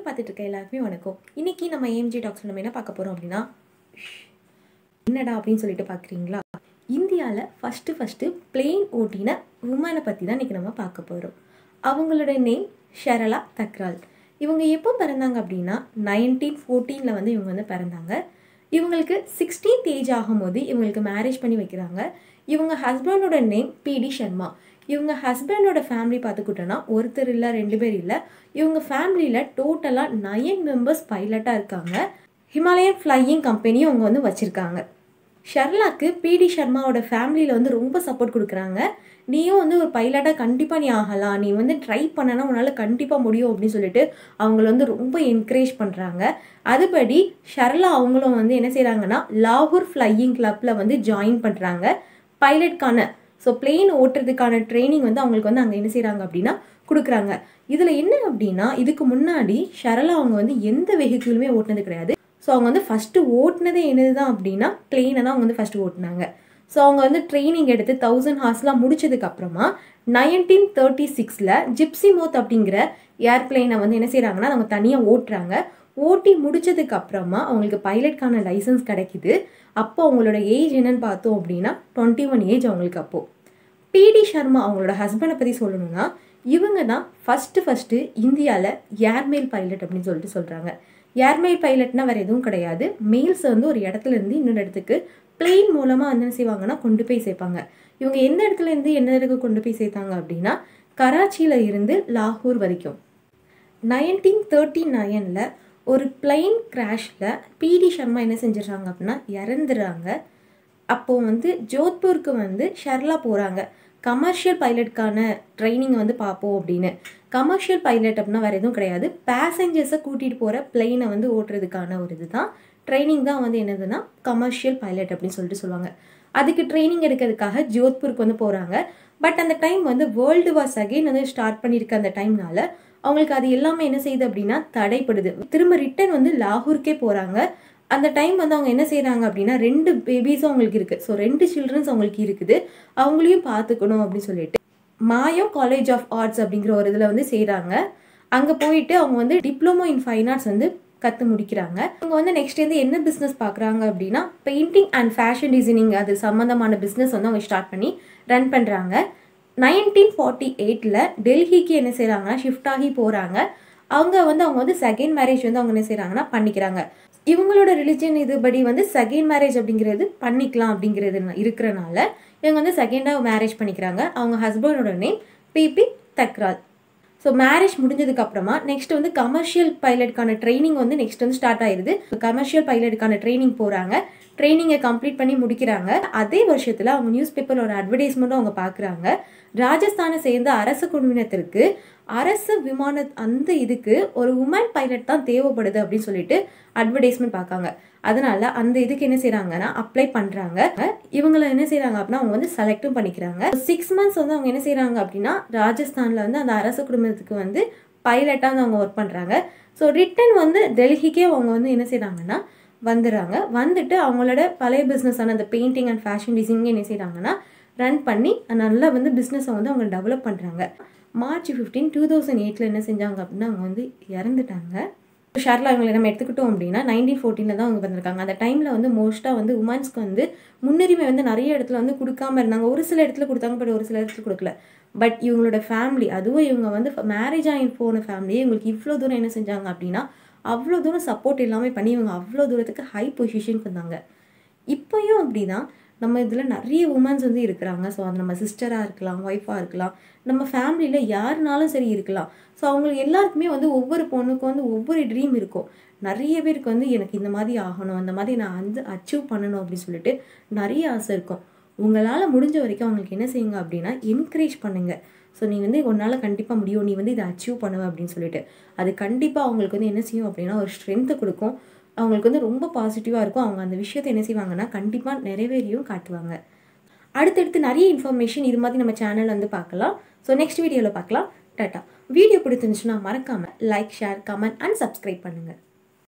பார்த்துட்டு இருக்க எல்லாருக்குமே வணக்கம் இன்னைக்கு நம்ம ஏஎம்ஜி டாக்ஸ் நம்ம என்ன பார்க்க போகிறோம் அப்படின்னா என்னடா அப்படின்னு சொல்லிட்டு பார்க்குறீங்களா இந்தியாவில் ஃபஸ்ட்டு ஃபஸ்ட்டு பிளெயின் ஓட்டின உமனை பற்றி தான் இன்றைக்கி நம்ம பார்க்க போகிறோம் அவங்களோட நேம் ஷரலா தக்ரால் இவங்க எப்போ பிறந்தாங்க அப்படின்னா நைன்டீன் ஃபோர்டீனில் வந்து இவங்க வந்து பிறந்தாங்க இவங்களுக்கு சிக்ஸ்டீன்த் ஏஜ் ஆகும்போது இவங்களுக்கு மேரேஜ் பண்ணி வைக்கிறாங்க இவங்க ஹஸ்பண்டோட நேம் பிடி சர்மா இவங்க ஹஸ்பண்டோட ஃபேமிலி பார்த்துக்கிட்டோன்னா ஒருத்தர் இல்லை ரெண்டு பேர் இல்லை இவங்க ஃபேமிலியில் டோட்டலாக நயன் மெம்பர்ஸ் பைலட்டாக இருக்காங்க ஹிமாலயன் ஃப்ளையிங் கம்பெனியும் அவங்க வந்து வச்சுருக்காங்க ஷர்லாக்கு பிடி சர்மாவோட ஃபேமிலியில் வந்து ரொம்ப சப்போர்ட் கொடுக்குறாங்க நீயும் வந்து ஒரு பைலட்டாக கண்டிப்பாக நீ ஆகலாம் நீ வந்து ட்ரை பண்ணனா உன்னால் கண்டிப்பாக முடியும் அப்படின்னு சொல்லிட்டு அவங்கள வந்து ரொம்ப என்கரேஜ் பண்ணுறாங்க அதுபடி ஷர்லா அவங்களும் வந்து என்ன செய்கிறாங்கன்னா லாகூர் ஃப்ளையிங் கிளப்பில் வந்து ஜாயின் பண்ணுறாங்க பைலட்கான ஸோ பிளெயின் ஓட்டுறதுக்கான ட்ரைனிங் வந்து அவங்களுக்கு வந்து அங்கே என்ன செய்கிறாங்க அப்படின்னா கொடுக்குறாங்க இதில் என்ன அப்படின்னா இதுக்கு முன்னாடி ஷரலா அவங்க வந்து எந்த வெஹிக்கிளுமே ஓட்டினது கிடையாது ஸோ அவங்க வந்து ஃபஸ்ட்டு ஓட்டினதே என்னது தான் அப்படின்னா பிளெயினை தான் அவங்க வந்து ஃபஸ்ட்டு ஓட்டினாங்க ஸோ அவங்க வந்து ட்ரைனிங் எடுத்து தௌசண்ட் ஹார்ஸ்லாம் முடிச்சதுக்கு அப்புறமா நைன்டீன் தேர்ட்டி சிக்ஸில் ஜிப்சி மோத் அப்படிங்கிற ஏர்பிளைனை வந்து என்ன செய்கிறாங்கன்னா அவங்க தனியாக ஓட்டுறாங்க ஓட்டி முடிச்சதுக்கு அப்புறமா அவங்களுக்கு பைலட்கான லைசன்ஸ் கிடைக்குது அப்போ அவங்களோட ஏஜ் என்னன்னு பார்த்தோம் அப்படின்னா டுவெண்ட்டி ஒன் ஏஜ் அவங்களுக்கு அப்போது பிடி சர்மா அவங்களோட ஹஸ்பண்டை பற்றி சொல்லணும்னா இவங்க தான் ஃபஸ்ட்டு ஃபஸ்ட்டு இந்தியாவில் ஏர்மெயில் பைலட் அப்படின்னு சொல்லிட்டு சொல்கிறாங்க ஏர்மெயில் பைலட்னா வேறு எதுவும் கிடையாது மெயில்ஸை வந்து ஒரு இடத்துல இருந்து இன்னொரு இடத்துக்கு பிளெயின் மூலமாக வந்து என்ன செய்வாங்கன்னா கொண்டு போய் சேர்ப்பாங்க இவங்க எந்த இடத்துல இருந்து எந்த இடத்துக்கு கொண்டு போய் சேர்த்தாங்க அப்படின்னா கராச்சியில் இருந்து லாகூர் வரைக்கும் நைன்டீன் தேர்ட்டி நைனில் ஒரு பிளைன் கிராஷில் பிடி சர்மா என்ன செஞ்சிடறாங்க அப்படின்னா இறந்துடுறாங்க அப்போது வந்து ஜோத்பூருக்கு வந்து ஷர்லா போகிறாங்க கமர்ஷியல் பைலட்கான ட்ரைனிங் வந்து பார்ப்போம் அப்படின்னு கமர்ஷியல் பைலட் அப்படின்னா வேறு எதுவும் கிடையாது பேசஞ்சர்ஸை கூட்டிகிட்டு போகிற பிளெயினை வந்து ஓட்டுறதுக்கான ஒரு இது தான் ட்ரைனிங் தான் வந்து என்னதுன்னா கமர்ஷியல் பைலட் அப்படின்னு சொல்லிட்டு சொல்லுவாங்க அதுக்கு ட்ரைனிங் எடுக்கிறதுக்காக ஜோத்பூருக்கு வந்து போகிறாங்க பட் அந்த டைம் வந்து வேர்ல்டு வார்ஸ் அகெயின் வந்து ஸ்டார்ட் பண்ணியிருக்க அந்த டைம்னால அவங்களுக்கு அது எல்லாமே என்ன செய்யுது அப்படின்னா தடைப்படுது திரும்ப ரிட்டன் வந்து லாகூருக்கே போகிறாங்க அந்த டைம் வந்து அவங்க என்ன செய்கிறாங்க அப்படின்னா ரெண்டு பேபிஸும் அவங்களுக்கு இருக்குது ஸோ ரெண்டு சில்ட்ரன்ஸ் அவங்களுக்கு இருக்குது அவங்களையும் பார்த்துக்கணும் அப்படின்னு சொல்லிட்டு மாயோ காலேஜ் ஆஃப் ஆர்ட்ஸ் அப்படிங்கிற ஒரு இதில் வந்து செய்கிறாங்க அங்கே போயிட்டு அவங்க வந்து டிப்ளமோ இன் ஃபைன் ஆர்ட்ஸ் வந்து கற்று முடிக்கிறாங்க அவங்க வந்து நெக்ஸ்ட் வந்து என்ன பிஸ்னஸ் பார்க்குறாங்க அப்படின்னா பெயிண்டிங் அண்ட் ஃபேஷன் டிசைனிங் அது சம்மந்தமான பிஸ்னஸ் வந்து அவங்க ஸ்டார்ட் பண்ணி ரன் பண்ணுறாங்க நைன்டீன் ஃபார்ட்டி எயிட்டில் டெல்லிக்கு என்ன செய்கிறாங்கன்னா ஷிஃப்ட் ஆகி போகிறாங்க அவங்க வந்து அவங்க வந்து செகண்ட் மேரேஜ் வந்து அவங்க என்ன செய்கிறாங்கன்னா பண்ணிக்கிறாங்க இவங்களோட ரிலிஜன் இதுபடி வந்து செகண்ட் மேரேஜ் அப்படிங்கிறது பண்ணிக்கலாம் அப்படிங்கிறது இருக்கிறனால இவங்க வந்து செகண்டாக மேரேஜ் பண்ணிக்கிறாங்க அவங்க ஹஸ்பண்டோட நேம் பிபி தக்ரால் ஸோ மேரேஜ் முடிஞ்சதுக்கு அப்புறமா நெக்ஸ்ட் வந்து கமர்ஷியல் பைலட்கான ட்ரைனிங் வந்து நெக்ஸ்ட் வந்து ஸ்டார்ட் ஆயிருது கமர்ஷியல் பைலட்டுக்கான ட்ரைனிங் போகிறாங்க ட்ரைனிங்கை கம்ப்ளீட் பண்ணி முடிக்கிறாங்க அதே வருஷத்தில் அவங்க நியூஸ் பேப்பரோட அட்வர்டைஸ்மெண்ட்டும் அவங்க பார்க்குறாங்க ராஜஸ்தானை சேர்ந்த அரசு குழுவினத்திற்கு அரசு விமான அந்த இதுக்கு ஒரு உமன் பைலட் தான் தேவைப்படுது அப்படின்னு சொல்லிட்டு அட்வர்டைஸ்மெண்ட் பார்க்காங்க அதனால அந்த இதுக்கு என்ன செய்யறாங்கன்னா அப்ளை பண்றாங்க இவங்கள என்ன செய்யறாங்க அப்படின்னா அவங்க வந்து செலக்டும் பண்ணிக்கிறாங்க சிக்ஸ் மந்த்ஸ் வந்து அவங்க என்ன செய்யறாங்க அப்படின்னா ராஜஸ்தான்ல வந்து அந்த அரசு குடும்பத்துக்கு வந்து பைலட்டாக வந்து அவங்க ஒர்க் பண்ணுறாங்க ஸோ ரிட்டன் வந்து டெல்லிக்கே அவங்க வந்து என்ன செய்கிறாங்கன்னா வந்துடுறாங்க வந்துட்டு அவங்களோட பழைய பிஸ்னஸான அந்த பெயிண்டிங் அண்ட் ஃபேஷன் டிசைனிங் என்ன செய்கிறாங்கன்னா ரன் பண்ணி நல்லா வந்து பிஸ்னஸை வந்து அவங்க டெவலப் பண்ணுறாங்க மார்ச் ஃபிஃப்டீன் டூ தௌசண்ட் எயிட்டில் என்ன செஞ்சாங்க அப்படின்னா அவங்க வந்து இறந்துட்டாங்க ஷர்லா இவங்களை நம்ம எடுத்துக்கிட்டோம் அப்படின்னா நைன்டீன் ஃபோர்டீனில் தான் அவங்க வந்திருக்காங்க அந்த டைமில் வந்து மோஸ்ட்டாக வந்து உமன்ஸ்க்கு வந்து முன்னுரிமை வந்து நிறைய இடத்துல வந்து கொடுக்காம இருந்தாங்க ஒரு சில இடத்துல கொடுத்தாங்க பட் ஒரு சில இடத்துல கொடுக்கல பட் இவங்களோட ஃபேமிலி அதுவும் இவங்க வந்து மேரேஜ் ஆகி போன ஃபேமிலியே இவங்களுக்கு இவ்வளோ தூரம் என்ன செஞ்சாங்க அப்படின்னா அவ்வளோ தூரம் சப்போர்ட் எல்லாமே பண்ணி இவங்க அவ்வளோ தூரத்துக்கு ஹை பொசிஷனுக்கு வந்தாங்க இப்போயும் அப்படி தான் நம்ம இதில் நிறைய உமன்ஸ் வந்து இருக்கிறாங்க ஸோ அது நம்ம சிஸ்டராக இருக்கலாம் ஒய்ஃபாக இருக்கலாம் நம்ம ஃபேமிலியில் யாருனாலும் சரி இருக்கலாம் ஸோ அவங்களுக்கு எல்லாருக்குமே வந்து ஒவ்வொரு பொண்ணுக்கும் வந்து ஒவ்வொரு ட்ரீம் இருக்கும் நிறைய பேருக்கு வந்து எனக்கு இந்த மாதிரி ஆகணும் அந்த மாதிரி நான் வந்து அச்சீவ் பண்ணணும் அப்படின்னு சொல்லிட்டு நிறைய ஆசை இருக்கும் உங்களால் முடிஞ்ச வரைக்கும் அவங்களுக்கு என்ன செய்யுங்க அப்படின்னா என்கரேஜ் பண்ணுங்கள் ஸோ நீ வந்து உன்னால் கண்டிப்பாக முடியும் நீ வந்து இதை அச்சீவ் பண்ணுவ அப்படின்னு சொல்லிட்டு அது கண்டிப்பாக அவங்களுக்கு வந்து என்ன செய்யும் அப்படின்னா ஒரு ஸ்ட்ரென்த்தை கொடுக்கும் அவங்களுக்கு வந்து ரொம்ப பாசிட்டிவாக இருக்கும் அவங்க அந்த விஷயத்தை என்ன செய்வாங்கன்னா கண்டிப்பாக நிறைவேறியும் காட்டுவாங்க அடுத்தடுத்து நிறைய இன்ஃபர்மேஷன் இது மாதிரி நம்ம சேனல் வந்து பார்க்கலாம் ஸோ நெக்ஸ்ட் வீடியோவில் பார்க்கலாம் டாட்டா வீடியோ பிடிச்சிருந்துச்சுன்னா மறக்காமல் like share comment and subscribe பண்ணுங்கள்